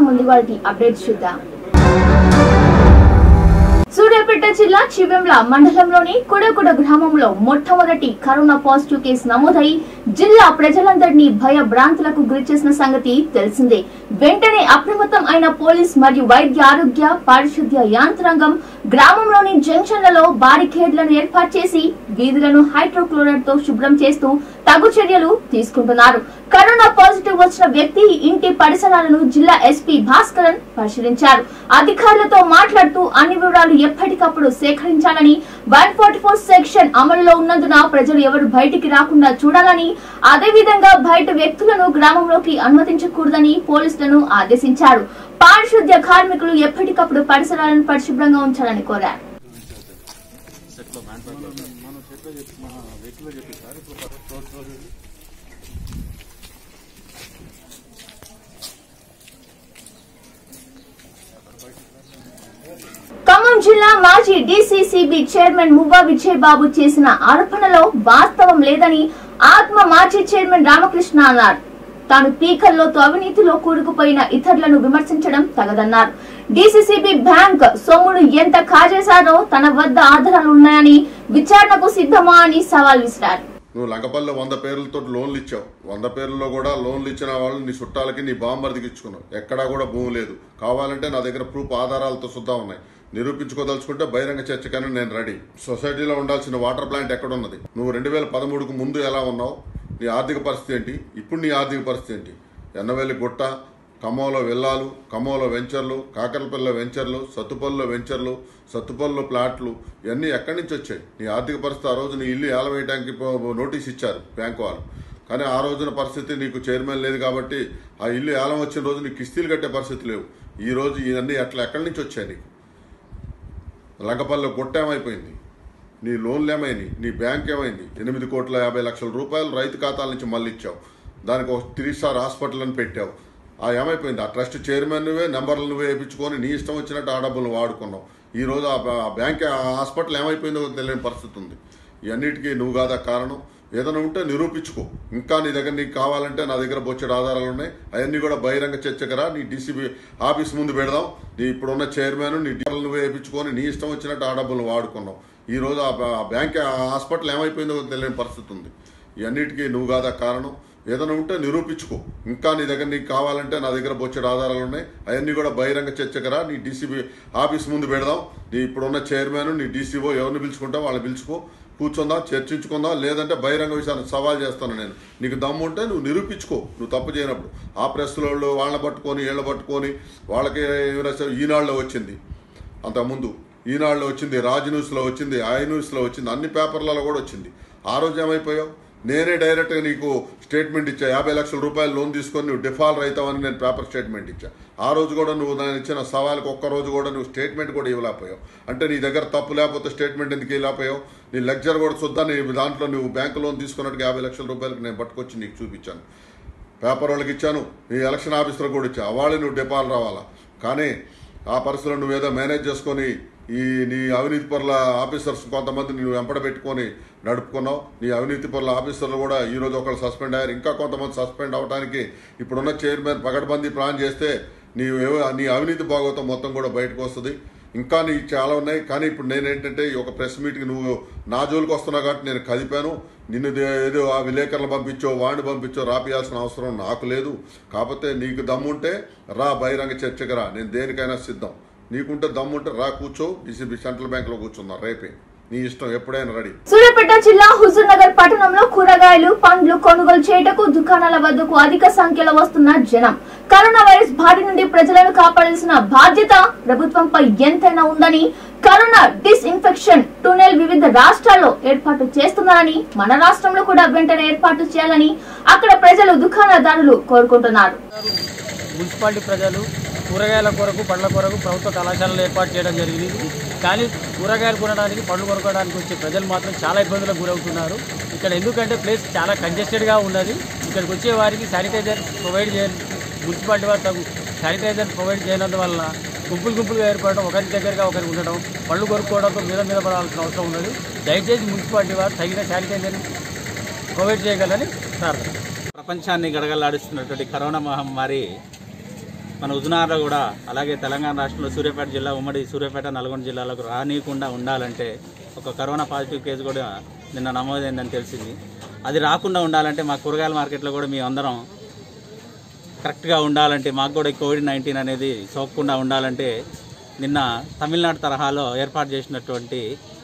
ఏముంది వాటి అప్డేట్స్ చూద్దాం సూర్యాపేట జిల్లా చివెంల మండలంలోని కుడకుడ గ్రామంలో మొట్టమొదటి కరోనా పాజిటివ్ కేసు నమోదై జిల్లా ప్రజలందరినీ భయభ్రాంతులకు గురి చేసిన సంగతి తెలిసిందే వెంటనే అప్రమత్తం అయిన పోలీస్ మరియు వైద్య ఆరోగ్య పారిశుద్ధ్య యాంత్రాంగం గ్రామంలోని జంక్షన్లలో బారికేడ్లను ఏర్పాటు చేసి వీధులను హైడ్రోక్లోరైడ్ తో శుభ్రం చేస్తూ తగు చర్యలు తీసుకుంటున్నారు కరోనా పాజిటివ్ వచ్చిన వ్యక్తి ఇంటి పరిసరాలను జిల్లా ఎస్పీ భాస్కరన్ పరిశీలించారు అధికారులతో మాట్లాడుతూ అన్ని వివరాలు ఎప్పటికప్పుడు సేకరించాలని వన్ ఫార్టీ ఫోర్ సెక్షన్ అమలులో ఉన్నందున ప్రజలు ఎవరు బయటికి రాకుండా చూడాలని అదేవిధంగా బయట వ్యక్తులను గ్రామంలోకి అనుమతించకూడదని పోలీసులను ఆదేశించారు పారిశుద్ధ్య కార్మికులు ఎప్పటికప్పుడు పరిసరాలను పరిశుభ్రంగా ఉంచాలని కోరారు ఖమ్మం జిల్లా మాజీ డీసీసీబీ చైర్మన్ మువ్వా విజయబాబు చేసిన ఆరోపణలో వాస్తవం లేదని ఆత్మ మాజీ చైర్మన్ రామకృష్ణ అన్నారు తాను పీకల్లోతో అవినీతిలో కూరుకుపోయిన ఇతరులను విమర్శించడం తగదన్నారు డీసీసీబీ బ్యాంక్ సొమ్మును ఎంత కాజేశారో తన వద్ద ఆధారాలు ఉన్నాయని విచారణకు సిద్ధమా అని సవాల్ విసిరారు నువ్వు లంకపల్లి వంద పేర్లతో లోన్లు ఇచ్చావు వంద పేర్లలో కూడా లోన్లు ఇచ్చిన వాళ్ళు నీ చుట్టాలకి నీ బాంబర్దికి ఇచ్చుకున్నావు ఎక్కడా కూడా భూమి లేదు కావాలంటే నా దగ్గర ప్రూఫ్ ఆధారాలతో సుద్ధా ఉన్నాయి నిరూపించుకోదలుచుకుంటే బహిరంగ చర్చకని నేను రెడీ సొసైటీలో ఉండాల్సిన వాటర్ ప్లాంట్ ఎక్కడ ఉన్నది నువ్వు రెండు వేల పదమూడుకు ముందు ఎలా ఉన్నావు నీ ఆర్థిక పరిస్థితి ఏంటి ఇప్పుడు నీ ఆర్థిక పరిస్థితి ఏంటి ఎన్నవెల్లి గుట్ట ఖమ్మంలో విల్లాలు ఖమ్మంలో వెంచర్లు కాకరపల్లిలో వెంచర్లు సత్తుపల్లిలో వెంచర్లు సత్తుపల్లిలో ప్లాట్లు ఇవన్నీ ఎక్కడి నుంచి వచ్చాయి నీ ఆర్థిక పరిస్థితి ఆ రోజు నీ ఇల్లు ఏలవేయడానికి పో- నోటీస్ ఇచ్చారు బ్యాంకు వాళ్ళు కానీ ఆ రోజున పరిస్థితి నీకు చైర్మన్ లేదు కాబట్టి ఆ ఇల్లు ఏలం వచ్చిన రోజు నీకు కిస్తీలు కట్టే పరిస్థితి లేవు ఈ రోజు ఇవన్నీ అట్లా ఎక్కడి నుంచి వచ్చాయి నీకు లంకపల్లి గుట్టేమైపోయింది నీ లోన్లు ఏమైంది నీ బ్యాంక్ ఏమైంది ఎనిమిది కోట్ల యాభై లక్షల రూపాయలు రైతు ఖాతాల నుంచి మళ్ళీ ఇచ్చావు దానికి ఒక త్రీ స్టార్ హాస్పిటల్ అని పెట్టావు ఆ ఏమైపోయింది ఆ ట్రస్ట్ చైర్మన్ నువ్వే నెంబర్లు నువ్వే వేయించుకొని నీ ఇష్టం వచ్చినట్టు ఆ డబ్బులు వాడుకున్నావు ఈ రోజు ఆ బ- ఆ బ్యాంక్ ఆ హాస్పిటల్ ఏమైపోయిందో తెలియని పరిస్థితి ఉంది ఇవన్నిటికీ నువ్వు కాదా కారణం ఏదైనా ఉంటే నిరూపించుకో ఇంకా నీ దగ్గర నీకు కావాలంటే నా దగ్గర బొచ్చడు ఆధారాలు ఉన్నాయి అవన్నీ కూడా బహిరంగ చర్చకరా నీ డీసీబీ ఆఫీస్ ముందు పెడదాం నీ ఇప్పుడున్న చైర్మన్ నీ డీటెయిల్ నువ్వే వేయించుకొని నీ ఇష్టం వచ్చినట్టు ఆ డబ్బులు వాడుకున్నావు ఈ రోజు ఆ బ- ఆ బ్యాంక్ ఆ హాస్పిటల్ ఏమైపోయిందో తెలియని పరిస్థితి ఉంది ఇవన్నిటికీ నువ్వు కాదా కారణం ఏదైనా ఉంటే నిరూపించుకో ఇంకా నీ దగ్గర నీకు కావాలంటే నా దగ్గర బొచ్చడు ఆధారాలు ఉన్నాయి అవన్నీ కూడా బహిరంగ చర్చకరా నీ డీసీబీ ఆఫీస్ ముందు పెడదాం నీ ఇప్పుడున్న చైర్మన్ నీ డీసీఓ ఎవరిని పిలుచుకుంటావు వాళ్ళని పిలుచుకో కూర్చుందాం చర్చించుకుందాం లేదంటే బహిరంగ విషయాన్ని సవాల్ చేస్తాను నేను నీకు దమ్ము ఉంటే నువ్వు నిరూపించుకో నువ్వు తప్పు చేయనప్పుడు ఆ ప్రెస్లో వాళ్ళు వాళ్ళని పట్టుకొని వీళ్ళని పట్టుకొని వాళ్ళకి ఏమైనా సరే ఈనాడులో వచ్చింది అంతకుముందు ఈనాడులో వచ్చింది రాజ్ న్యూస్లో వచ్చింది ఐ న్యూస్లో వచ్చింది అన్ని పేపర్లలో కూడా వచ్చింది ఆ రోజు ఏమైపోయావు నేనే డైరెక్ట్గా నీకు స్టేట్మెంట్ ఇచ్చా యాభై లక్షల రూపాయలు లోన్ తీసుకొని నువ్వు డిఫాల్ట్ అవుతావని నేను పేపర్ స్టేట్మెంట్ ఇచ్చా ఆ రోజు కూడా నువ్వు నేను ఇచ్చిన సవాల్కి ఒక్క రోజు కూడా నువ్వు స్టేట్మెంట్ కూడా ఇవ్వలేకపోయావు అంటే నీ దగ్గర తప్పు లేకపోతే స్టేట్మెంట్ ఎందుకు ఇవ్వలేకపోయావు నీ లెక్చర్ కూడా చూద్దా నీ దాంట్లో నువ్వు బ్యాంక్ లోన్ తీసుకున్నట్టుగా యాభై లక్షల రూపాయలకి నేను పట్టుకొచ్చి నీకు చూపించాను పేపర్ వాళ్ళకి ఇచ్చాను నీ ఎలక్షన్ ఆఫీసర్ కూడా ఇచ్చా వాళ్ళు నువ్వు డిపాల్ రావాలా కానీ ఆ పరిస్థితుల్లో నువ్వు ఏదో మేనేజ్ చేసుకొని ఈ నీ అవినీతి పరుల ఆఫీసర్స్ కొంతమంది నువ్వు వెంపడ పెట్టుకొని నడుపుకున్నావు నీ అవినీతి పరుల ఆఫీసర్లు కూడా ఈ రోజు ఒకళ్ళు సస్పెండ్ అయ్యారు ఇంకా కొంతమంది సస్పెండ్ అవడానికి ఇప్పుడున్న చైర్మన్ పగడబందీ ప్లాన్ చేస్తే నీ ఏవో- నీ అవినీతి భాగవతం మొత్తం కూడా బయటకు వస్తుంది ఇంకా నీ చాలా ఉన్నాయి కానీ ఇప్పుడు నేనేంటంటే ఈ ఒక ప్రెస్ మీట్కి నువ్వు నా జోలికి వస్తున్నావు కాబట్టి నేను కదిపాను నిన్ను దే- ఏదో ఆ విలేకరులు పంపించో వాడిని పంపించో రాపియాల్సిన అవసరం నాకు లేదు కాకపోతే నీకు దమ్ముంటే రా బహిరంగ చర్చకు రా నేను దేనికైనా సిద్ధం నీకుంటే దమ్ముంటే రా కూర్చో డీసీబీ సెంట్రల్ బ్యాంక్లో కూర్చున్నా రేపే నీ ఇష్టం ఎప్పుడైనా రెడీ సూర్యాపేట జిల్లా హుజూర్ నగర్ పట్టణంలో కూరగాయలు పండ్లు కొనుగోలు చేయటకు దుకాణాల వద్దకు అధిక సంఖ్యలో వస్తున్న జనం కరోనా వైరస్ బారి నుండి ప్రజలను కాపాడాల్సిన బాధ్యత ప్రభుత్వంపై ఎంతైనా ఉందని కరోనా డిస్ఇన్ఫెక్షన్ టూనెల్ వివిధ రాష్ట్రాల్లో ఏర్పాటు చేస్తున్నారని మన రాష్ట్రంలో కూడా వెంటనే ఏర్పాటు చేయాలని అక్కడ ప్రజలు దుకాణదారులు కోరుకుంటున్నారు మున్సిపాలిటీ ప్రజలు కూరగాయల కొరకు పండ్ల కొరకు ప్రభుత్వ కళాశాలలు ఏర్పాటు చేయడం జరిగింది కానీ కూరగాయలు కొనడానికి పండ్లు కొనుక్కోవడానికి వచ్చే ప్రజలు మాత్రం చాలా ఇబ్బందులకు గురవుతున్నారు ఇక్కడ ఎందుకంటే ప్లేస్ చాలా కంజెస్టెడ్గా ఉన్నది ఇక్కడికి వచ్చే వారికి శానిటైజర్ ప్రొవైడ్ చేయ మున్సిపాలిటీ వారు తగు శానిటైజర్ ప్రొవైడ్ చేయనందువల్ల గుంపులు గుంపులుగా ఏర్పడడం ఒకరి దగ్గరగా ఒకరికి ఉండడం పళ్ళు కొనుక్కోవడంతో మీద మీద పడాల్సిన అవసరం ఉన్నది దయచేసి మున్సిపాలిటీ వారు తగిన శానిటైజర్ ప్రొవైడ్ చేయగలని ప్రార్థన ప్రపంచాన్ని గడగలాడిస్తున్నటువంటి కరోనా మహమ్మారి మన ఉజునార్లో కూడా అలాగే తెలంగాణ రాష్ట్రంలో సూర్యాపేట జిల్లా ఉమ్మడి సూర్యాపేట నల్గొండ జిల్లాలకు రానియకుండా ఉండాలంటే ఒక కరోనా పాజిటివ్ కేసు కూడా నిన్న నమోదైందని తెలిసింది అది రాకుండా ఉండాలంటే మా కూరగాయల మార్కెట్లో కూడా మీ అందరం కరెక్ట్గా ఉండాలంటే మాకు కూడా ఈ కోవిడ్ నైన్టీన్ అనేది సోకకుండా ఉండాలంటే నిన్న తమిళనాడు తరహాలో ఏర్పాటు చేసినటువంటి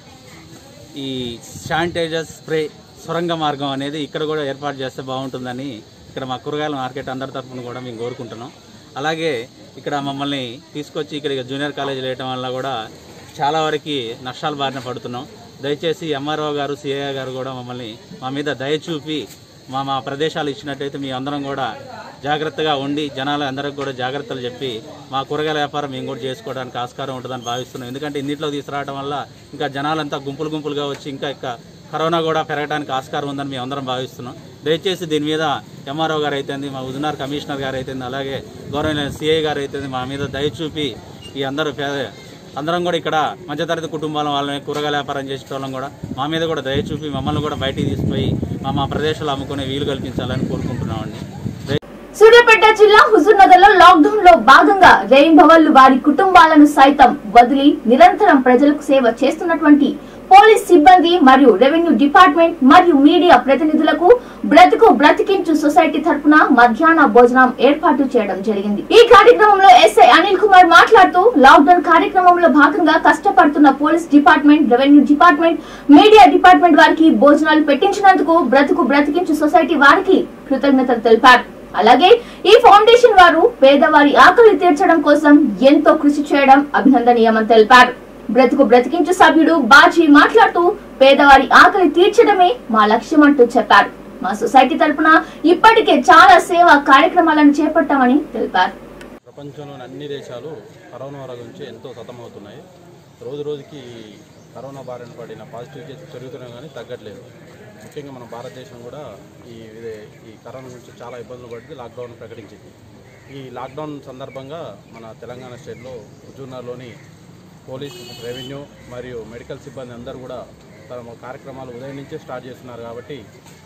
ఈ శానిటైజర్ స్ప్రే సొరంగ మార్గం అనేది ఇక్కడ కూడా ఏర్పాటు చేస్తే బాగుంటుందని ఇక్కడ మా కూరగాయల మార్కెట్ అందరి తరఫున కూడా మేము కోరుకుంటున్నాం అలాగే ఇక్కడ మమ్మల్ని తీసుకొచ్చి ఇక్కడ జూనియర్ కాలేజీలో వేయటం వల్ల కూడా చాలా వరకు నష్టాలు బారిన పడుతున్నాం దయచేసి ఎంఆర్ఓ గారు సిఐ గారు కూడా మమ్మల్ని మా మీద దయ చూపి మా మా ప్రదేశాలు ఇచ్చినట్టయితే మీ అందరం కూడా జాగ్రత్తగా ఉండి జనాలు అందరికి కూడా జాగ్రత్తలు చెప్పి మా కూరగాయల వ్యాపారం మేము కూడా చేసుకోవడానికి ఆస్కారం ఉంటుందని భావిస్తున్నాం ఎందుకంటే ఇన్నిట్లో తీసుకురావడం వల్ల ఇంకా జనాలంతా గుంపులు గుంపులుగా వచ్చి ఇంకా ఇంకా కరోనా కూడా పెరగడానికి ఆస్కారం ఉందని మేము అందరం భావిస్తున్నాం దయచేసి దీని మీద ఎంఆర్ఓ గారు అయితేంది మా ఉజునార్ కమిషనర్ గారు అయితేంది అలాగే గౌరవ సిఐ గారు అయితేంది మా మీద దయ చూపి ఈ అందరూ పేద అందరం కూడా ఇక్కడ మధ్యతరగతి కుటుంబాల వాళ్ళని కూరగాయల వ్యాపారం చేసే వాళ్ళం కూడా మా మీద కూడా దయ చూపి మమ్మల్ని కూడా బయటికి తీసుకుపోయి మా మా ప్రదేశాలు అమ్ముకునే వీలు కల్పించాలని కోరుకుంటున్నామండి సూర్యాపేట జిల్లా హుజూర్నగర్ లో లాక్డౌన్ లో భాగంగా రెయిన్బవళ్లు వారి కుటుంబాలను సైతం వదిలి నిరంతరం ప్రజలకు సేవ చేస్తున్నటువంటి పోలీస్ సిబ్బంది మరియు రెవెన్యూ డిపార్ట్మెంట్ మరియు మీడియా ప్రతినిధులకు బ్రతుకు బ్రతికించు సొసైటీ తరపున మధ్యాహ్న భోజనం ఏర్పాటు చేయడం జరిగింది ఈ కార్యక్రమంలో ఎస్ఐ అనిల్ కుమార్ మాట్లాడుతూ లాక్డౌన్ కార్యక్రమంలో భాగంగా కష్టపడుతున్న police department revenue department media department వారికి భోజనాలు పెట్టించినందుకు బ్రతుకు బ్రతికించు సొసైటీ వారికి కృతజ్ఞతలు తెలిపారు అలాగే ఈ ఫౌండేషన్ వారు పేదవారి ఆకలి తీర్చడం కోసం ఎంతో కృషి చేయడం అభినందనీయమని తెలిపారు బ్రతుకు బ్రతికించు సభ్యుడు బాజీ మాట్లాడుతూ పేదవారి ఆకలి తీర్చడమే మా లక్ష్యం అంటూ చెప్పారు మా సొసైటీ తరపున ఇప్పటికే చాలా సేవా కార్యక్రమాలను చేపట్టామని తెలిపారు ప్రపంచంలోని అన్ని దేశాలు కరోనా వల్ల గురించి ఎంతో సతమవుతున్నాయి రోజు రోజుకి కరోనా బారిన పడిన పాజిటివ్ కేసులు పెరుగుతున్నాయి కానీ తగ్గట్లేదు ముఖ్యంగా మన భారతదేశం కూడా ఈ ఇదే ఈ కరోనా గురించి చాలా ఇబ్బందులు పడి లాక్డౌన్ ప్రకటించింది ఈ లాక్డౌన్ సందర్భంగా మన తెలంగాణ స్టేట్లో హుజూర్నగర్లోని పోలీస్ రెవెన్యూ మరియు మెడికల్ సిబ్బంది అందరూ కూడా తమ కార్యక్రమాలు ఉదయం నుంచే స్టార్ట్ చేస్తున్నారు కాబట్టి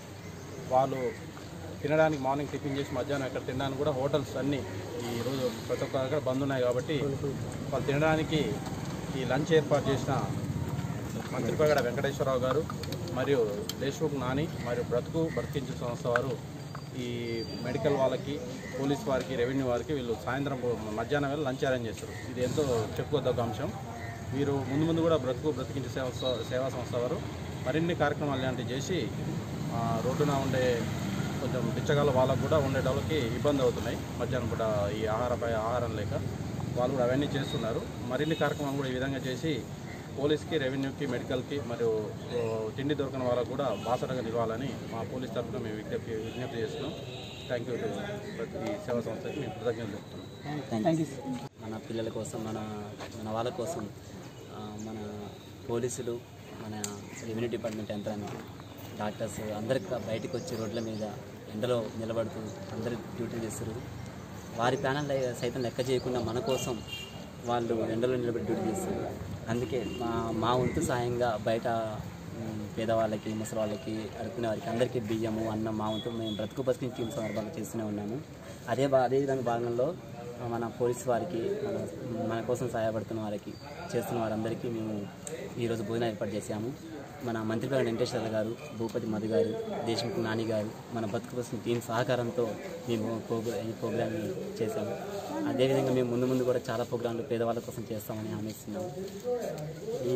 వాళ్ళు తినడానికి మార్నింగ్ టిఫిన్ చేసి మధ్యాహ్నం ఎక్కడ తినడానికి కూడా హోటల్స్ అన్నీ ఈ రోజు ప్రతి ఒక్క దగ్గర బంద్ ఉన్నాయి కాబట్టి వాళ్ళు తినడానికి ఈ లంచ్ ఏర్పాటు చేసిన మంత్రి పగడ వెంకటేశ్వరరావు గారు మరియు దేశ్ముఖ్ నాని మరియు బ్రతుకు బ్రతికించు సంస్థ వారు ఈ మెడికల్ వాళ్ళకి పోలీస్ వారికి రెవెన్యూ వారికి వీళ్ళు సాయంత్రం పూ- మధ్యాహ్నం వేళ లంచ్ అరేంజ్ చేస్తారు ఇది ఎంతో చెప్పుకోదగ్గ అంశం వీరు ముందు ముందు కూడా బ్రతుకు బ్రతికించే సేవ సేవా సంస్థ వారు మరిన్ని కార్యక్రమాలు ఇలాంటివి చేసి ఆ, రోడ్డున ఉండే కొంచెం బిచ్చగాల వాళ్ళకు కూడా ఉండేటోళ్ళకి ఇబ్బంది అవుతున్నాయి మధ్యాహ్నం పూట ఈ ఆహారపై ఆహారం లేక వాళ్ళు కూడా అవన్నీ చేస్తున్నారు మరిన్ని కార్యక్రమాలు కూడా ఈ విధంగా చేసి పోలీస్కి రెవెన్యూకి మెడికల్కి మరియు ఓ, తిండి దొరకని వాళ్ళకు కూడా బాసటగా నిలవాలని మా పోలీస్ తరఫున మేము విజ్ఞప్తి విజ్ఞప్తి చేస్తున్నాం థ్యాంక్ యూ ప్రతి సేవా సంస్థకి మేము కృతజ్ఞతలు చెప్తున్నాం థ్యాంక్ యూ మన పిల్లల కోసం మన మన వాళ్ళ కోసం ఆ, మన పోలీసులు మన రెవెన్యూ డిపార్ట్మెంట్ యంత్రాంగం డాక్టర్స్ అందరు బయటకు వచ్చి రోడ్ల మీద ఎండలో నిలబడుతూ అందరు డ్యూటీ చేస్తారు వారి ప్యానల్ సైతం లెక్క చేయకుండా మన కోసం వాళ్ళు ఎండలో నిలబడి డ్యూటీ చేస్తారు అందుకే మా మా వంతు సాయంగా బయట ఉమ్, పేదవాళ్ళకి ముసలి వాళ్ళకి అడుక్కునే వారికి అందరికీ బియ్యము అన్నం మా వంతు మేము బ్రతుకు బతికిన టీం సందర్భంగా చేస్తూనే ఉన్నాము అదే బా అదే విధంగా భాగంలో మన పోలీస్ వారికి మన మన కోసం సహాయపడుతున్న వారికి చేస్తున్న వారందరికీ మేము ఈరోజు భోజనం ఏర్పాటు చేశాము మన మంత్రి గారు వెంకటేశ్వర గారు భూపతి మధు గారు దేశముఖ్ నాని గారు మన బతుకు కోసం టీం సహకారంతో మేము ప్రోగ్రా ఈ ప్రోగ్రామ్ని చేశాము అదేవిధంగా మేము ముందు ముందు కూడా చాలా ప్రోగ్రాంలు పేదవాళ్ళ కోసం చేస్తామని హామీ ఇస్తున్నాము ఈ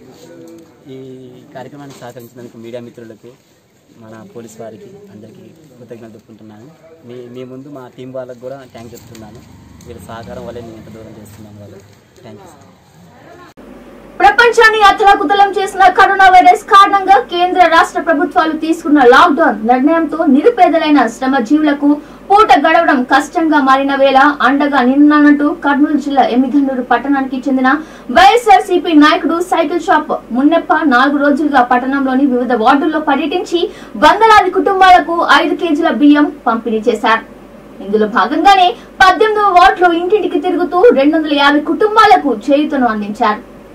ఈ కార్యక్రమానికి సహకరించినందుకు మీడియా మిత్రులకు మన పోలీస్ వారికి అందరికీ కృతజ్ఞతలు చెప్పుకుంటున్నాను మీ మీ ముందు మా టీం వాళ్ళకు కూడా థ్యాంక్ చెప్తున్నాను వీళ్ళ సహకారం వల్లే మేము ఇంత దూరం చేస్తున్నాము వాళ్ళు థ్యాంక్ యూ సార్ ప్రపంచాన్ని అతలాకుతలం చేసిన కరోనా వైరస్ కారణంగా కేంద్ర రాష్ట్ర ప్రభుత్వాలు తీసుకున్న లాక్డౌన్ నిర్ణయంతో నిరుపేదలైన శ్రమజీవులకు పూట గడవడం కష్టంగా మారిన వేళ అండగా నిన్నానంటూ కర్నూలు జిల్లా ఎమ్మిగన్నూరు పట్టణానికి చెందిన వైఎస్ఆర్సీపీ నాయకుడు సైకిల్ షాప్ మున్నెప్ప నాలుగు రోజులుగా పట్టణంలోని వివిధ వార్డుల్లో పర్యటించి వందలాది కుటుంబాలకు ఐదు కేజీల బియ్యం పంపిణీ చేశారు ఇందులో భాగంగానే పద్దెనిమిదవ వార్డులో ఇంటింటికి తిరుగుతూ రెండు వందల యాభై కుటుంబాలకు చేయుతను అందించారు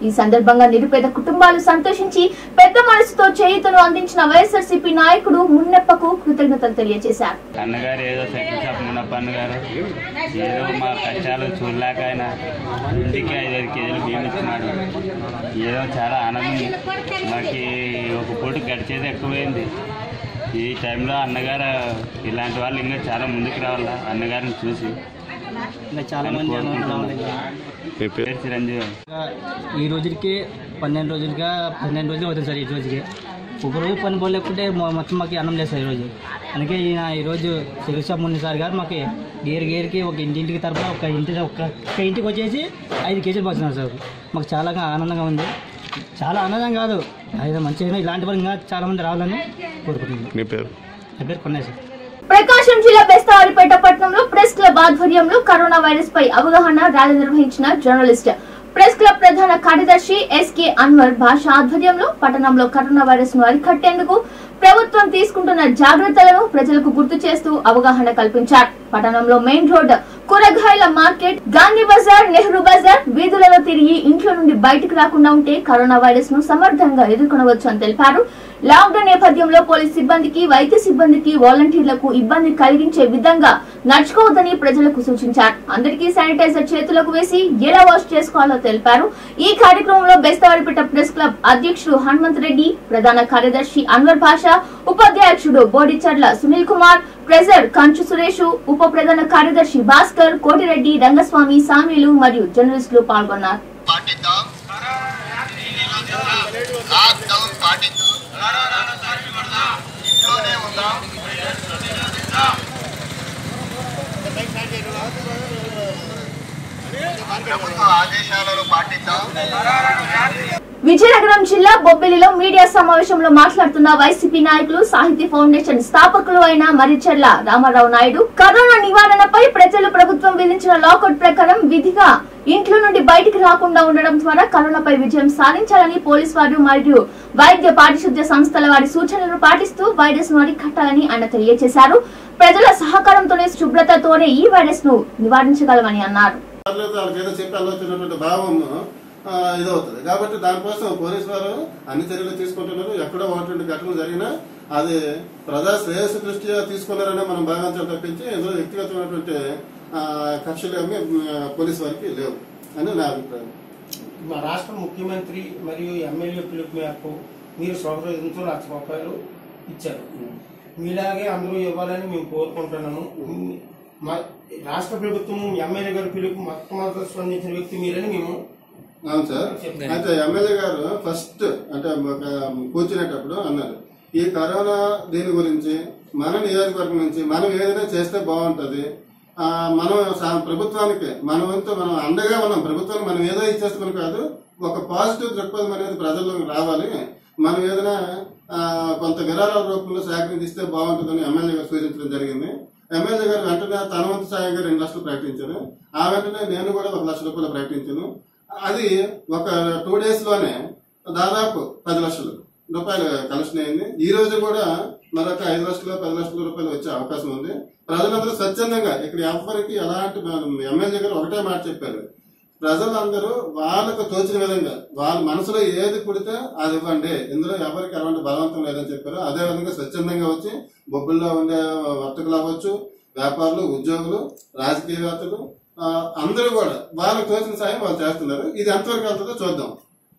ఈ సందర్భంగా నిరుపేద కుటుంబాలు సంతోషించి పెద్ద మనసుతో చేయుతను అందించిన వైఎస్ఆర్సీపీ నాయకుడు మున్నెప్పకు కృతజ్ఞతలు తెలియజేశారు అన్నగారు ఏదో సైకిల్ షాప్ మునప్ప అన్నగారు ఏదో మా కష్టాలు చూడలేక ఆయన ఇంటికి ఐదైదు కేజీలు బియ్యం ఇచ్చినాడు ఏదో చాలా ఆనందం మాకు ఒక పూట గడిచేది ఎక్కువైంది ఈ టైంలో అన్నగారు ఇలాంటి వాళ్ళు ఇంకా చాలా ముందుకు రావాలా అన్నగారిని చూసి ఇంకా చాలా మంది మీ పేరు చిరంజీవి ఈ రోజుకి పన్నెండు రోజులుగా పన్నెండు రోజులు అవుతుంది సార్ ఈ రోజుకి ఒక రోజు పని పోలేకుంటే మొ- మొత్తం మాకు అన్నం లేదు సార్ ఈరోజు అందుకే ఈయన ఈరోజు శిరీష ముని సార్ గారు మాకు గేర్ గేర్కి ఒక ఇంటింటికి తరపున ఒక ఇంటి ఒక ఒక ఇంటికి వచ్చేసి ఐదు కేజీలు పోతున్నారు సార్ మాకు చాలా ఆనందంగా ఉంది చాలా ఆనందం కాదు అయితే మంచిగా ఇలాంటి వాళ్ళు ఇంకా చాలా మంది రావాలని కోరుకుంటున్నాను నీ పేరు నా పేరు కొన్నాయి సార్ ప్రకాశం జిల్లా బెస్తవారిపేట పట్టణంలో ప్రెస్ క్లబ్ ఆధ్వర్యంలో కరోనా వైరస్ పై అవగాహన ర్యాలీ నిర్వహించిన జర్నలిస్ట్ ప్రెస్ క్లబ్ ప్రధాన కార్యదర్శి ఎస్కే అన్వర్ భాష ఆధ్వర్యంలో పట్టణంలో కరోనా వైరస్ ను అరికట్టేందుకు ప్రభుత్వం తీసుకుంటున్న జాగ్రత్తలను ప్రజలకు గుర్తు చేస్తూ అవగాహన కల్పించారు పట్టణంలో మెయిన్ రోడ్ కూరగాయల మార్కెట్ గాంధీ బజార్ నెహ్రూ బజార్ వీధులలో తిరిగి ఇంట్లో నుండి బయటకు రాకుండా ఉంటే కరోనా వైరస్ ను సమర్థంగా ఎదుర్కొనవచ్చు అని తెలిపారు లాక్డౌన్ నేపథ్యంలో పోలీస్ సిబ్బందికి వైద్య సిబ్బందికి వాలంటీర్లకు ఇబ్బంది కలిగించే విధంగా నడుచుకోవద్దని ప్రజలకు సూచించారు అందరికీ శానిటైజర్ చేతులకు వేసి ఎలా వాష్ చేసుకోవాలో తెలిపారు ఈ కార్యక్రమంలో బెస్తవారిపేట ప్రెస్ క్లబ్ అధ్యక్షుడు హనుమంత్ రెడ్డి ప్రధాన కార్యదర్శి అన్వర్ భాష ఉపాధ్యక్షుడు బోడిచర్ల సునీల్ కుమార్ ట్రెజర్ కంచు సురేష్ ఉప ప్రధాన కార్యదర్శి భాస్కర్ కోటిరెడ్డి రంగస్వామి సామీలు మరియు జర్నలిస్టులు పాల్గొన్నారు పాటిద్దాం లాక్డౌన్ పాటిద్దాం ఇంట్లోనే ఉందాం ప్రభుత్వ ఆదేశాలను పాటిద్దాం విజయనగరం జిల్లా బొబ్బిలిలో మీడియా సమావేశంలో మాట్లాడుతున్న వైసీపీ నాయకులు సాహితీ ఫౌండేషన్ స్థాపకులు అయిన మరిచెర్ల రామారావు నాయుడు కరోనా నివారణపై ప్రజలు ప్రభుత్వం విధించిన లాకౌట్ ప్రకారం విధిగా ఇంట్లో నుండి బయటికి రాకుండా ఉండడం ద్వారా కరోనాపై విజయం సాధించాలని పోలీసు వారు మరియు వైద్య పారిశుద్ధ్య సంస్థల వారి సూచనలను పాటిస్తూ వైరస్ ను అరికట్టాలని ఆయన తెలియజేశారు ప్రజల సహకారంతోనే శుభ్రతతోనే ఈ వైరస్ ను నివారించగలమని అన్నారు పర్లేదు వాళ్ళకి ఏదో చెప్పి వెళ్ళొచ్చినటువంటి భావం ఆ, ఇదవుతుంది కాబట్టి దానికోసం పోలీసు వారు అన్ని చర్యలు తీసుకుంటున్నారు ఎక్కడో ఒకటి ఘటనలు జరిగినా అది ప్రజా శ్రేయస్సు దృష్ట్యా తీసుకున్నారని మనం భావించాలి తప్పించి ఏదో వ్యక్తిగతమైనటువంటి ఆ, కక్షలు ఏమీ ఆ, పోలీసు వారికి లేవు అని నా అభిప్రాయం మా రాష్ట్ర ముఖ్యమంత్రి మరియు ఎమ్మెల్యే పిలుపు మేరకు మీరు సౌకర్యంతో లక్ష రూపాయలు ఇచ్చారు మీలాగే అందరూ ఇవ్వాలని మేము కోరుకుంటున్నాము మా రాష్ట్ర ప్రభుత్వం ఎమ్మెల్యే గారి పిలుపు మొట్టమొదటి స్పందించిన వ్యక్తి మీరని మేము అవును సార్ అయితే ఎమ్మెల్యే గారు ఫస్ట్ అంటే ఒక కూర్చునేటప్పుడు అన్నారు ఈ కరోనా దీని గురించి మన నియోజకవర్గం నుంచి మనం ఏదైనా చేస్తే బాగుంటది ఆ, మనం సా- ప్రభుత్వానికి మన వంతు మనం అండగా ఉన్నాం ప్రభుత్వానికి మనం ఏదో ఇచ్చేస్తామని కాదు ఒక పాజిటివ్ దృక్పథం అనేది ప్రజల్లోకి రావాలి మనం ఏదైనా ఆ, కొంత విరాళాల రూపంలో సేకరించిస్తే బాగుంటుందని ఎమ్మెల్యే గారు సూచించడం జరిగింది ఎమ్మెల్యే గారు వెంటనే తన వంతు సాయంగా రెండు లక్షలు ప్రకటించారు ఆ వెంటనే నేను కూడా ఒక లక్ష రూపాయలు ప్రకటించాను అది ఒక టూ డేస్ లోనే దాదాపు పది లక్షలు రూపాయలు కలెక్షన్ అయింది ఈ రోజు కూడా మరొక ఐదు లక్షలు పది లక్షల రూపాయలు వచ్చే అవకాశం ఉంది ప్రజలందరూ స్వచ్ఛందంగా ఇక్కడ ఎవరికి ఎలాంటి ఎమ్మెల్యే గారు ఒకటే మాట చెప్పారు ప్రజలందరూ వాళ్ళకు తోచిన విధంగా వాళ్ళ మనసులో ఏది పుడితే అది ఇవ్వండి ఇందులో ఎవరికి ఎలాంటి బలవంతం లేదని చెప్పారు అదే విధంగా స్వచ్ఛందంగా వచ్చి బొబ్బుల్లో ఉండే వర్తకులు అవ్వచ్చు వ్యాపారులు ఉద్యోగులు రాజకీయవేత్తలు ఆ, అందరూ కూడా వాళ్ళకి తోచిన సాయం వాళ్ళు చేస్తున్నారు ఇది ఎంతవరకు వెళ్తుందో చూద్దాం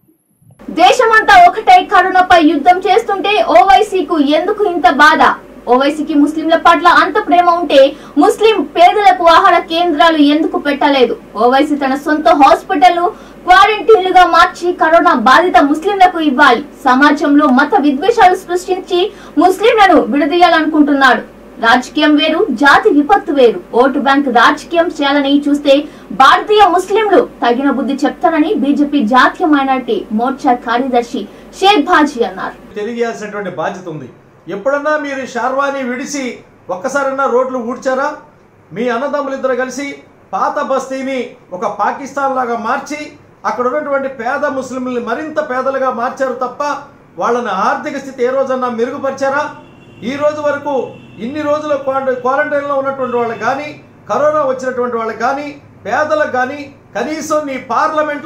దేశమంతా ఒకటై కరోనాపై యుద్ధం చేస్తుంటే ఓవైసీకు ఎందుకు ఇంత బాధ ఓవైసీకి ముస్లింల పట్ల అంత ప్రేమ ఉంటే ముస్లిం పేదలకు ఆహార కేంద్రాలు ఎందుకు పెట్టలేదు ఓవైసీ తన సొంత హాస్పిటల్ క్వారంటైన్లుగా మార్చి కరోనా బాధిత ముస్లింలకు ఇవ్వాలి సమాజంలో మత విద్వేషాలు సృష్టించి ముస్లింలను విడదీయాలనుకుంటున్నాడు రాజకీయం వేరు జాతి విపత్తు వేరు ఓటు బ్యాంక్ రాజకీయం చేయాలని చూస్తే భారతీయ ముస్లింలు తగిన బుద్ధి చెప్తారని బీజేపీ జాతీయ మైనార్టీ మోర్చా కార్యదర్శి షేక్ బాజీ అన్నారు తెలియజేయాల్సినటువంటి బాధ్యత ఉంది ఎప్పుడన్నా మీరు షార్వాని విడిసి ఒక్కసారన్నా రోడ్లు ఊడ్చారా మీ అన్నదమ్ములిద్దరు కలిసి పాత బస్తీని ఒక పాకిస్తాన్ లాగా మార్చి అక్కడ ఉన్నటువంటి పేద ముస్లింలని మరింత పేదలుగా మార్చారు తప్ప వాళ్ళని ఆర్థిక స్థితి ఏ రోజన్నా మెరుగుపరిచారా ఈ రోజు వరకు ఇన్ని రోజుల క్వార- క్వారంటైన్లో ఉన్నటువంటి వాళ్ళకి కానీ కరోనా వచ్చినటువంటి వాళ్ళకి కానీ పేదలకు కానీ కనీసం నీ పార్లమెంట్లో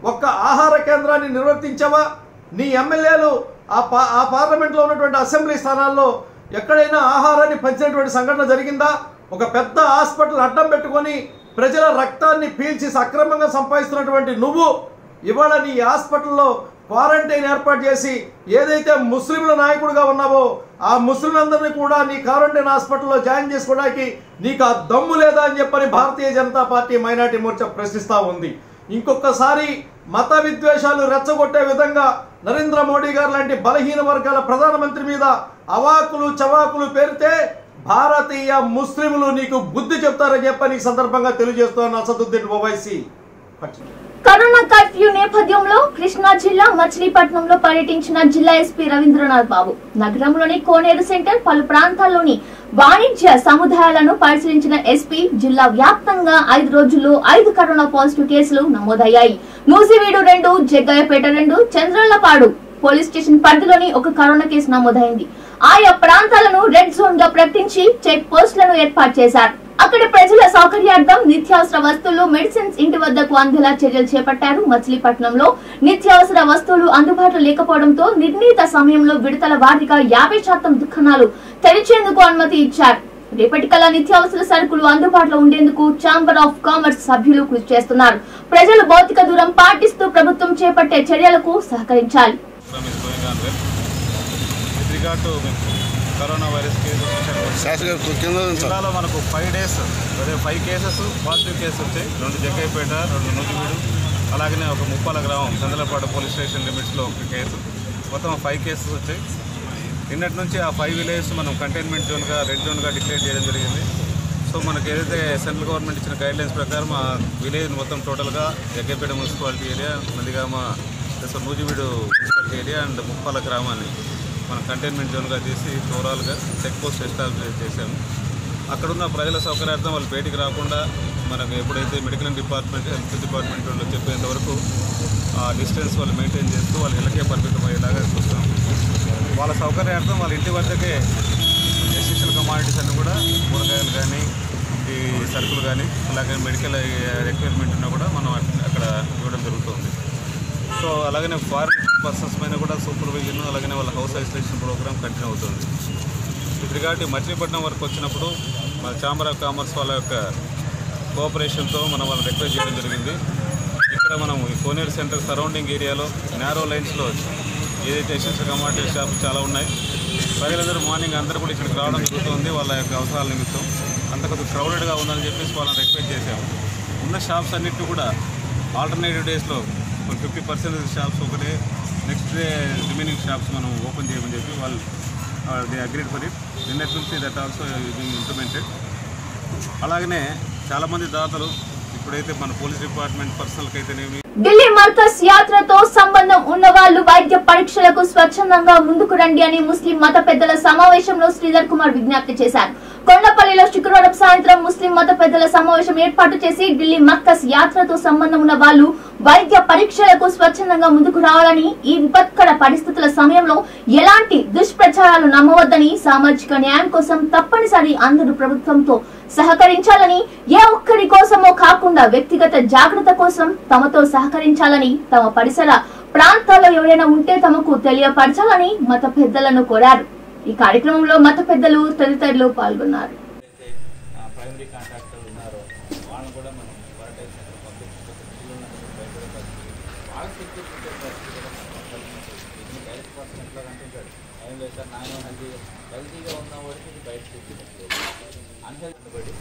ఒక్క ఆహార కేంద్రాన్ని నిర్వర్తించావా నీ ఎమ్మెల్యేలు ఆ పా ఆ పార్లమెంట్లో ఉన్నటువంటి అసెంబ్లీ స్థానాల్లో ఎక్కడైనా ఆహారాన్ని పంచినటువంటి సంఘటన జరిగిందా ఒక పెద్ద హాస్పిటల్ అడ్డం పెట్టుకొని ప్రజల రక్తాన్ని పీల్చి సక్రమంగా సంపాదిస్తున్నటువంటి నువ్వు ఇవాళ నీ హాస్పిటల్లో క్వారంటైన్ ఏర్పాటు చేసి ఏదైతే ముస్లింల నాయకుడిగా ఉన్నావో ఆ ముస్లింలందరినీ కూడా నీ క్వారంటైన్ హాస్పిటల్లో జాయిన్ చేసుకోవడానికి నీకు ఆ దమ్ము లేదా అని చెప్పని భారతీయ జనతా పార్టీ మైనార్టీ మోర్చా ప్రశ్నిస్తూ ఉంది ఇంకొకసారి మత విద్వేషాలు రెచ్చగొట్టే విధంగా నరేంద్ర మోడీ గారు లాంటి బలహీన వర్గాల ప్రధానమంత్రి మీద అవాకులు చవాకులు పేరితే భారతీయ ముస్లింలు నీకు బుద్ధి చెప్తారని చెప్పని ఈ సందర్భంగా తెలియజేస్తున్న అసదుద్దీన్ ఓవైసీ కరోనా కర్ఫ్యూ నేపథ్యంలో కృష్ణా జిల్లా మచిలీపట్నంలో పర్యటించిన జిల్లా ఎస్పీ రవీంద్రనాథ్ బాబు నగరంలోని కోనేరు సెంటర్ పలు ప్రాంతాల్లోని వాణిజ్య సముదాయాలను పరిశీలించిన ఎస్పీ జిల్లా వ్యాప్తంగా ఐదు రోజుల్లో ఐదు కరోనా పాజిటివ్ కేసులు నమోదయ్యాయి నూజివీడు రెండు జగ్గయ్యపేట రెండు చంద్రలపాడు పోలీస్ స్టేషన్ పరిధిలోని ఒక కరోనా కేసు నమోదైంది ఆయా ప్రాంతాలను రెడ్ జోన్ గా ప్రకటించి చెక్ పోస్టులను ఏర్పాటు చేశారు అక్కడి ప్రజల సౌకర్యార్థం నిత్యావసర వస్తువులు మెడిసిన్స్ ఇంటి వద్దకు అందేలా చర్యలు చేపట్టారు మచిలీపట్నంలో నిత్యావసర వస్తువులు అందుబాటులో లేకపోవడంతో నిర్ణీత సమయంలో విడతల వారీగా యాభై శాతం దుకాణాలు తెరిచేందుకు అనుమతి ఇచ్చారు రేపటికల్లా నిత్యావసర సరుకులు అందుబాటులో ఉండేందుకు ఛాంబర్ ఆఫ్ కామర్స్ సభ్యులు కృషి చేస్తున్నారు ప్రజలు భౌతిక దూరం పాటిస్తూ ప్రభుత్వం చేపట్టే చర్యలకు సహకరించాలి with regard to corona virus cases జిల్లాలో మనకు ఫైవ్ డేస్ అదే ఫైవ్ కేసెస్ పాజిటివ్ కేసెస్ వచ్చాయి రెండు జగ్గైపేట రెండు నూజివీడు అలాగనే ఒక ముప్పాల గ్రామం చంద్రపాడు పోలీస్ స్టేషన్ లిమిట్స్లో ఒక కేసు మొత్తం ఫైవ్ కేసెస్ వచ్చాయి నిన్నటి నుంచి ఆ ఫైవ్ విలేజెస్ మనం కంటైన్మెంట్ జోన్గా రెడ్ జోన్గా డిక్లేర్ చేయడం జరిగింది సో మనకి ఏదైతే సెంట్రల్ గవర్నమెంట్ ఇచ్చిన గైడ్లైన్స్ ప్రకారం ఆ విలేజ్ మొత్తం టోటల్గా Jaggaiahpet municipality area Nandigama plus Nuzvid municipality area and Muppala గ్రామాన్ని మనం కంటైన్మెంట్ జోన్గా చేసి ఓవరాల్గా చెక్ పోస్ట్ ఎస్టాబ్లిష్ చేశాము అక్కడున్న ప్రజల సౌకర్యార్థం వాళ్ళు బయటికి రాకుండా మనకు ఎప్పుడైతే మెడికల్ డిపార్ట్మెంట్ హెల్త్ డిపార్ట్మెంట్ వాళ్ళు చెప్పేంత వరకు ఆ డిస్టెన్స్ వాళ్ళు మెయింటైన్ చేస్తూ వాళ్ళ ఇళ్ళకే పరిమితం అయ్యేలాగా చూస్తాం వాళ్ళ సౌకర్యార్థం వాళ్ళ ఇంటి వద్దకే ఎసెన్షియల్ కమాడిటీస్ అన్ని కూడా కూరగాయలు కానీ ఈ సరుకులు కానీ అలాగే మెడికల్ రిక్వైర్మెంట్ ఉన్నా కూడా మనం అక్కడ ఇవ్వడం జరుగుతుంది సో అలాగనే ఫారిన్ పర్సన్స్ పైన కూడా సూపర్విజన్ అలాగనే వాళ్ళ హౌస్ ఐసోలేషన్ ప్రోగ్రామ్ కంటిన్యూ అవుతుంది విత్ రిగార్డ్ మచిలీపట్నం వరకు వచ్చినప్పుడు మన ఛాంబర్ ఆఫ్ కామర్స్ వాళ్ళ యొక్క కోఆపరేషన్తో మనం వాళ్ళని రిక్వెస్ట్ చేయడం జరిగింది ఇక్కడ మనం ఈ కోనేరు సెంటర్ సరౌండింగ్ ఏరియాలో నేరో లైన్స్లో ఏదైతే ఎసెన్షియల్ కమాడిటీ షాపులు చాలా ఉన్నాయి ప్రజలందరూ మార్నింగ్ అందరూ కూడా ఇక్కడికి రావడం జరుగుతుంది వాళ్ళ యొక్క అవసరాల నిమిత్తం అంత కొద్దిగా క్రౌడెడ్గా ఉందని చెప్పేసి వాళ్ళని రిక్వెస్ట్ చేశాము ఉన్న షాప్స్ అన్నిటి కూడా ఆల్టర్నేటివ్ డేస్లో ఫిఫ్టీ పర్సెంట్ షాప్స్ ఒకటే నెక్స్ట్ డే రిమైనింగ్ షాప్స్ మనం ఓపెన్ చేయమని చెప్పి వాళ్ళు దే అగ్రీడ్ ఫర్ ఇట్ నిన్నటి నుంచి దట్ ఆల్సో బీయింగ్ ఇంప్లిమెంటెడ్ అలాగనే చాలామంది దాతలు ఇప్పుడైతే మన పోలీస్ డిపార్ట్మెంట్ పర్సనల్కి అయితేనేమి ఢిల్లీ మర్కజ్ యాత్రతో సంబంధం ఉన్న వాళ్ళు వైద్య పరీక్షలకు స్వచ్ఛందంగా ముందుకు రండి అని ముస్లిం మత పెద్దల సమావేశంలో శ్రీధర్ కుమార్ విజ్ఞప్తి చేశారు కొండపల్లిలో శుక్రవారం సాయంత్రం ముస్లిం మత పెద్దల సమావేశం ఏర్పాటు చేసి ఢిల్లీ మక్కస్ యాత్రతో సంబంధం ఉన్న వాళ్ళు వైద్య పరీక్షలకు స్వచ్ఛందంగా ముందుకు రావాలని ఈ విపత్కర పరిస్థితుల సమయంలో ఎలాంటి దుష్ప్రచారాలు నమ్మవద్దని సామాజిక న్యాయం కోసం తప్పనిసరి అందరూ ప్రభుత్వంతో సహకరించాలని ఏ ఒక్కరి కోసమో కాకుండా వ్యక్తిగత జాగ్రత్త కోసం తమతో సహకరించాలని తమ పరిసర ప్రాంతాల్లో ఎవరైనా ఉంటే తమకు తెలియపరచాలని మత పెద్దలను కోరారు ఈ కార్యక్రమంలో మత పెద్దలు తదితరులు పాల్గొన్నారు ప్రైమరీ కాంట్రాక్టర్లు ఉన్నారో వాళ్ళని కూడా మనం క్వారంటైన్ సెంటర్ పంపించుకుంటే పిల్లలు భయపడే పరిస్థితి వాళ్ళ సెక్యూరిటీ ఉండే పరిస్థితి కూడా మనం కల్పించాలి ఇది డైరెక్ట్ పర్సన్ ఎట్లా అంటుంటాడు ఏం లేదు సార్ నాయన హెల్తీ హెల్తీగా ఉన్న వాడికి ఇది బయట తెచ్చుకోలేదు అన్హెల్త్ బడి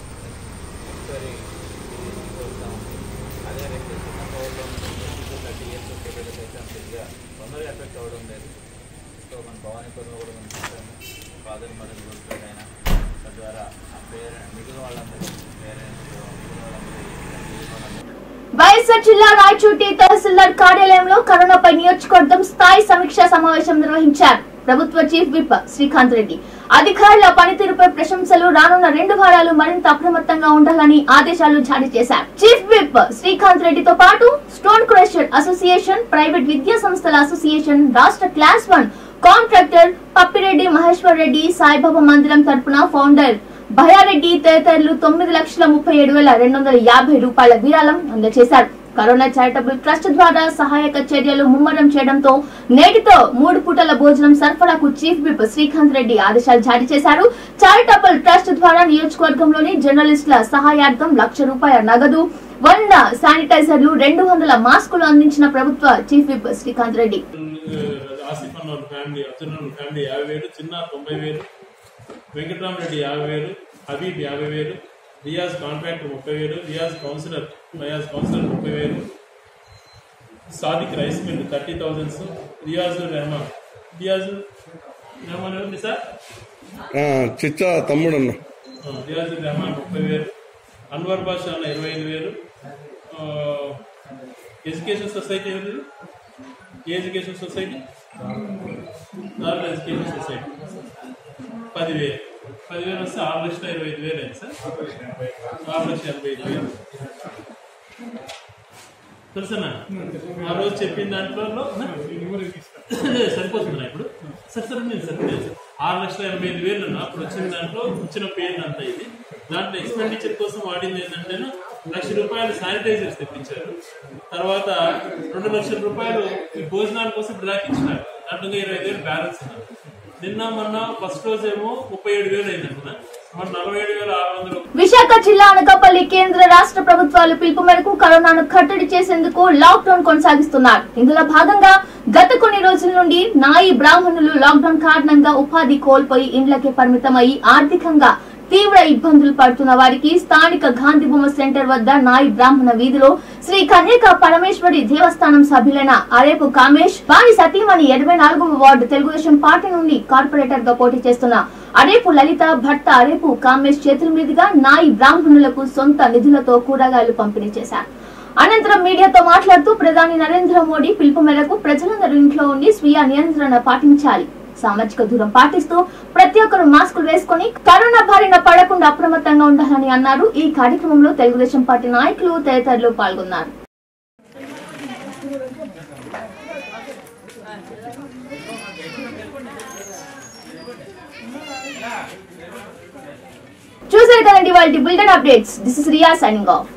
ఒకసారి తీసుకొస్తాం అదే రేపు చిన్న పవర్లో థర్టీ ఇయర్స్ వచ్చే బిడ్డలు అయితే అంతగా తొందరగా ఎఫెక్ట్ అవ్వడం లేదు సో మన భవానీపురంలో కూడా మనం చూసాము ఫాదర్ మదర్ చూస్తాడు ఆయన తద్వారా ఆ పేరెంట్ మిగిలిన వాళ్ళందరూ పేరెంట్స్ మిగిలిన వాళ్ళందరూ మిగిలిన వాళ్ళందరూ వైఎస్ఆర్ జిల్లా రాయచోటి తహసీల్దార్ కార్యాలయంలో కరోనాపై నియోజకవర్గం స్థాయి సమీక్షా సమావేశం నిర్వహించారు ప్రభుత్వ చీఫ్ విప్ శ్రీకాంత్ రెడ్డి అధికారుల పనితీరుపై ప్రశంసలు రానున్న రెండు వారాలు మరింత అప్రమత్తంగా ఉండాలని ఆదేశాలు జారీ చేశారు చీఫ్ విప్ శ్రీకాంత్ రెడ్డితో పాటు స్టోన్ క్రషర్ అసోసియేషన్ ప్రైవేట్ విద్యా సంస్థల అసోసియేషన్ రాష్ట్ర class one contractor Pappireddy Maheshwar Reddy Saibaba మందిరం తరపున ఫౌండర్ భయారెడ్డి తదితరులు తొమ్మిది లక్షల ముప్పై ఏడు వేల రెండు వందల యాభై రూపాయల విరాళం అందజేశారు కరోనా చారిటబుల్ ట్రస్ట్ ద్వారా సహాయక చర్యలు ముమ్మరం చేయడంతో నేటితో మూడు పూటల భోజనం సరఫరాకు చీఫ్ విప్ శ్రీకాంత్ రెడ్డి ఆదేశాలు జారీ చేశారు చారిటబుల్ ట్రస్ట్ ద్వారా నియోజకవర్గంలోని జర్నలిస్టుల సహాయార్థం లక్ష రూపాయల నగదు వంద శానిటైజర్లు రెండు వందల మాస్కులు అందించిన ప్రభుత్వ చీఫ్ విప్ శ్రీకాంత్ రెడ్డి ఆసిఫ్ అన్న వాళ్ళ ఫ్యామిలీ అర్జున్ అన్న వాళ్ళ ఫ్యామిలీ యాభై వేలు చిన్న తొంభై వేలు వెంకటరామరెడ్డి యాభై వేలు హబీబ్ యాభై వేలు రియాజ్ కాంట్రాక్టర్ ముప్పై వేలు రియాజ్ కౌన్సిలర్ రియాజ్ కౌన్సిలర్ ముప్పై వేలు Sadiq rice mill thirty thousands Riaz Rehman Riaz Rehman ఎవరు సార్ చిచ్చా తమ్ముడు అన్న రియాజ్ రెహమాన్ ముప్పై వేలు అన్వర్ బాషా అన్న ఇరవై ఐదు వేలు ఆ, ఎడ్యుకేషన్ సొసైటీ ఎవరు ఏ education society normal education society పదివేలు పదివేలు వస్తే ఆరు లక్షల ఇరవై ఐదు వేలు అయింది సార్ ఆరు లక్షల ఎనభై ఐదు వేలు తెలుసనా ఆ రోజు చెప్పిన దాంట్లో లేదు, సరిపోతుందా ఇప్పుడు సరే సరే నేను సరిపోలేదు ఆరు లక్షల ఎనభై ఐదు వేలు అన్న అప్పుడు వచ్చిన దాంట్లో వచ్చిన పేరు అంతా ఇది దాంట్లో ఎక్స్పెండిచర్ కోసం వాడింది ఏంటంటే లక్ష రూపాయలు శానిటైజర్స్ తెప్పించారు తర్వాత రెండు లక్షల రూపాయలు ఈ భోజనాల కోసం డ్రాక్ ఇచ్చినారు దాంట్లో ఇంకా ఇరవై ఐదు వేలు బ్యాలెన్స్ ఉన్నారు నిన్న మొన్న ఫస్ట్ రోజు ఏమో ముప్పై ఏడు వేలు అయింది అనుకున్నా మన నలభై ఏడు వేల ఆరు వందలు విశాఖ జిల్లా అనకాపల్లి కేంద్ర రాష్ట్ర ప్రభుత్వాలు పిలుపు మేరకు కరోనాను కట్టడి చేసేందుకు లాక్ డౌన్ కొనసాగిస్తున్నారు ఇందులో భాగంగా గత కొన్ని రోజుల నుండి నాయి బ్రాహ్మణులు లాక్డౌన్ కారణంగా ఉపాధి కోల్పోయి ఇండ్లకే పరిమితమై ఆర్థికంగా తీవ్ర ఇబ్బందులు పడుతున్న వారికి స్థానిక గాంధీ బొమ్మ సెంటర్ వద్ద నాయి బ్రాహ్మణ వీధిలో శ్రీ కన్యక పరమేశ్వరి దేవస్థానం సభ్యులైన అరేపు కామేష్ వారి సతీమణి ఎనభై నాలుగవ వార్డు తెలుగుదేశం పార్టీ నుండి కార్పొరేటర్ గా పోటీ చేస్తున్న అరేపు లలిత భర్త అరేపు కామేష్ చేతుల మీదుగా నాయి బ్రాహ్మణులకు సొంత నిధులతో కూరగాయలు పంపిణీ చేశారు అనంతరం మీడియాతో మాట్లాడుతూ ప్రధాని నరేంద్ర మోడీ పిలుపు మేరకు ప్రజలందరూ ఇంట్లో ఉండి స్వీయ నియంత్రణ పాటించాలి సామాజిక దూరం పాటిస్తూ ప్రతి ఒక్కరు మాస్కులు వేసుకొని కరోనా బారిన పడకుండా అప్రమత్తంగా ఉండాలని అన్నారు ఈ కార్యక్రమంలో తెలుగుదేశం పార్టీ నాయకులు తదితరులు పాల్గొన్నారు చూసారు కదండి వాళ్ళ bulletin updates this is Riya signing of